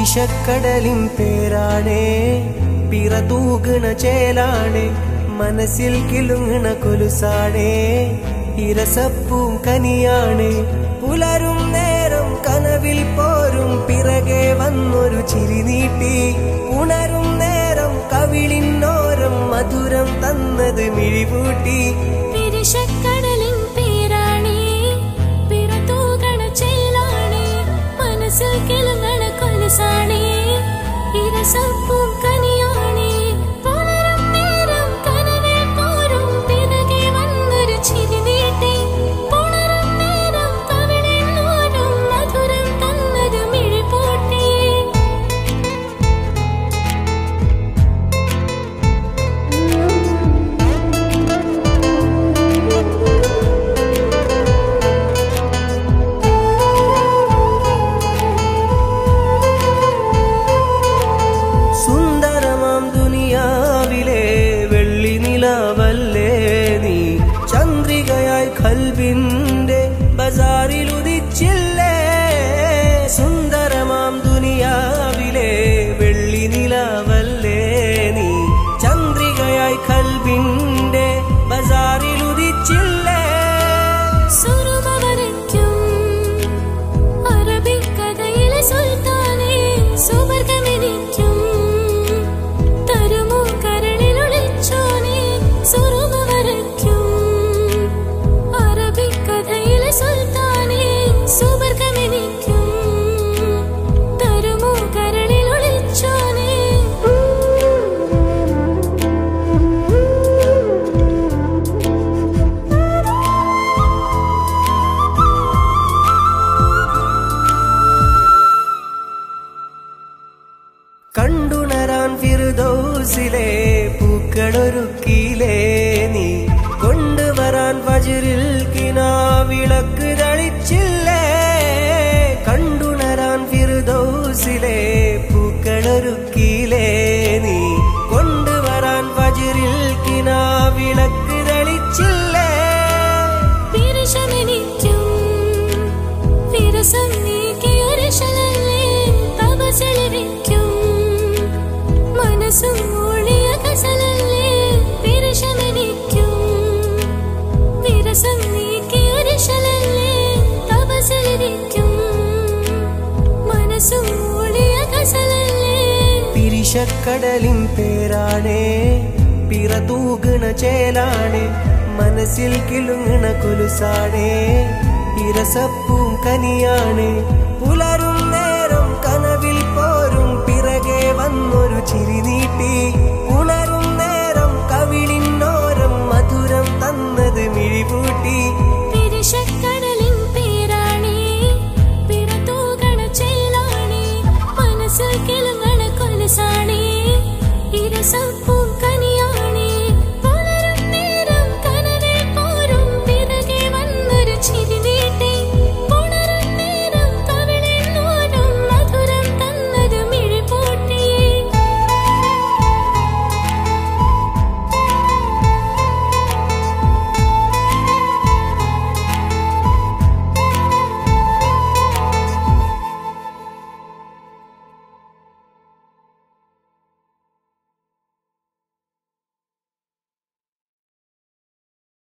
പിരിശക്കടലിൻ പേരാണേ പിറതൂകണ ചേലാണേ മനസ്സിൽ കിലുങ്ങണ കൊലുസാണേ ഇരസപ്പൂം കനിയാണേ പുലരും നേരം കനവിൽ പോരും പിറകെ വന്നൊരു ചിരി നീട്ടി ഉണരും നേരം കവിളിന്നോരം മധുരം തന്നത് മിഴിവൂട്ടി പിരിശക്കടലിൻ പേരാണേ പിറതൂകണ ചേലാണേ മനസ്സിൽ കിളുങ്ങണ കൊലുസാണേ ഇരസപ്പൂം കനിയാണേ പുലരും നേരം കനവിൽ പോരും പിറകെ വന്നൊരു ചിരി നീട്ടി പുണരും നേരം കവിളിന്നോരം മധുരം തന്നത് മിഴിപൂട്ടി സുന്ദരമാം ദുനിയാവിലെ വെള്ളി നിലാവല്ലേ നീ ചന്ദ്രികയായി കൽവിന്റെ ബസാറിൽ ഉദിച്ചില്ലേ സുന്ദരമാം ദുനിയാവിലെ വെള്ളി നിലാവല്ലേ നീ ചന്ദ്രികയായി കൽവിന്റെ ബസാറിൽ ഉദിച്ചില്ലേ സുറുമ വരയ്ക്കും അറബിക്കഥയിലെ സുൽത്താനെ സുവർഗമെനിക്കും തരുമോ കരളിലൊളിച്ചോനെ സുറുമ വരയ്ക്കും അറബിക്കഥയിലെ സുൽത്താനെ സുവർഗമെനിക്കും തരുമോ കരളിലൊളിച്ചോനെ കണ്ടുണരാൻ ഫിർദൗസിലെ പൂക്കളൊരുക്കിയിലേ നീ കൊണ്ടുവരാൻ ഫജിറിൽ കിനാവിളക്ക് തളിച്ചില്ലേ കണ്ടുണരാൻ ഫിർദൗസിലെ പൂക്കളൊരുക്കിയിലേ നീ കൊണ്ടുവരാൻ ഫജിറിൽ കിനാവിളക്ക് തളിച്ചില്ലേ വിരശമെനിക്കും വിരസം നീക്കിയൊരു ശലല്ലേ തപസലരിക്കും മനസ്സും മൂളിയ കസലല്ലേ വിരശമെനിക്കും വിരസം നീക്കിയൊരു ശലല്ലേ തപസലരിക്കും മനസ്സും മൂളിയ കസലല്ലേ പിരിശക്കടലിൻ പേരാണേ പിറതൂകണ ചേലാണേ മനസ്സിൽ കിളുങ്ങണ കൊലുസാണേ ഇരസപ്പൂം കനിയാണേ